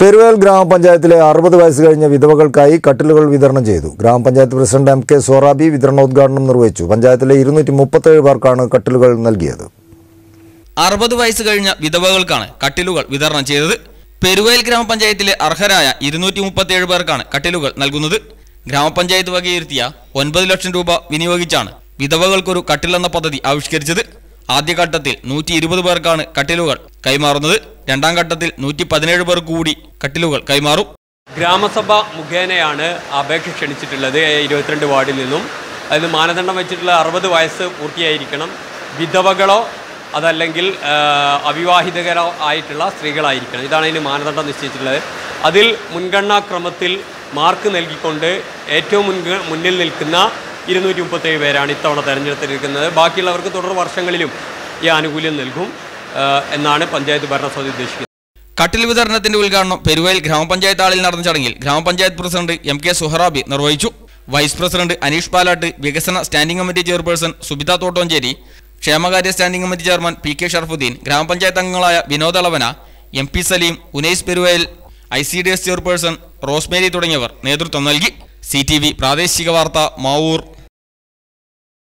പെരുവേൽ ഗ്രാമപഞ്ചായത്തിലെ അറുപത് വയസ്സ് കഴിഞ്ഞ വിധവകൾക്കായി കട്ടിലുകൾ വിതരണം ചെയ്തു ഗ്രാമപഞ്ചായത്ത് പ്രസിഡന്റ് എം കെ സോറാബി വിതരണോദ്ഘാടനം നിർവഹിച്ചു പഞ്ചായത്തിലെ ഇരുന്നൂറ്റി മുപ്പത്തേഴ് പേർക്കാണ് കട്ടിലുകൾ നൽകിയത് അറുപത് വയസ്സ് കഴിഞ്ഞ വിധവകൾക്കാണ് കട്ടിലുകൾ വിതരണം ചെയ്തത് പെരുവയൽ ഗ്രാമപഞ്ചായത്തിലെ അർഹരായ ഇരുന്നൂറ്റി മുപ്പത്തിയേഴ് പേർക്കാണ് കട്ടിലുകൾ നൽകുന്നത് ഗ്രാമപഞ്ചായത്ത് വകയിരുത്തിയ ഒൻപത് ലക്ഷം രൂപ വിനിയോഗിച്ചാണ് വിധവകൾക്കൊരു കട്ടിലെന്ന പദ്ധതി ആവിഷ്കരിച്ചത് ആദ്യഘട്ടത്തിൽ നൂറ്റി ഇരുപത് പേർക്കാണ് കട്ടിലുകൾ കൈമാറുന്നത് രണ്ടാം ഘട്ടത്തിൽ നൂറ്റി പതിനേഴ് പേർക്ക് കൂടി കട്ടിലുകൾ കൈമാറും ഗ്രാമസഭ മുഖേനയാണ് അപേക്ഷ ക്ഷണിച്ചിട്ടുള്ളത് ഇരുപത്തിരണ്ട് വാർഡിൽ നിന്നും അതിന് മാനദണ്ഡം വെച്ചിട്ടുള്ള അറുപത് വയസ്സ് പൂർത്തിയായിരിക്കണം വിധവകളോ അതല്ലെങ്കിൽ ആ, അവിവാഹിതകരോ ആയിട്ടുള്ള സ്ത്രീകളായിരിക്കണം ഇതാണ് അതിന് മാനദണ്ഡം നിശ്ചയിച്ചിട്ടുള്ളത് അതിൽ മുൻഗണനാ ക്രമത്തിൽ മാർക്ക് നൽകിക്കൊണ്ട് ഏറ്റവും മുൻഗ മുന്നിൽ നിൽക്കുന്ന ഇരുന്നൂറ്റി മുപ്പത്തേഴ് പേരാണ് ഇത്തവണ തെരഞ്ഞെടുത്തിരിക്കുന്നത് ബാക്കിയുള്ളവർക്ക് തുടർ വർഷങ്ങളിലും ഈ ആനുകൂല്യം നൽകും ആ, എന്നാണ് പഞ്ചായത്ത് ഭരണസമിതി ഉദ്ദേശിക്കുന്നത് കട്ടിൽ വിതരണത്തിന്റെ ഉദ്ഘാടനം പെരുവയൽ ഗ്രാമപഞ്ചായത്ത് ഹാളിൽ നടന്ന ചടങ്ങിൽ ഗ്രാമപഞ്ചായത്ത് പ്രസിഡന്റ് എം കെ സുഹറാബി നിർവഹിച്ചു വൈസ് പ്രസിഡന്റ് അനീഷ് പാലാട്ട് വികസന standing committee chairperson Subitha Thottoncheri ക്ഷേമകാര്യ standing committee chairman P K Sharafuddeen ഗ്രാമപഞ്ചായത്ത് അംഗങ്ങളായ Vinod Alavana M P Saleem Unais Peruvayal I C D S chairperson Rosemary തുടങ്ങിയവർ നേതൃത്വം നൽകി സി ടി വി പ്രാദേശിക വാർത്ത മാവൂർ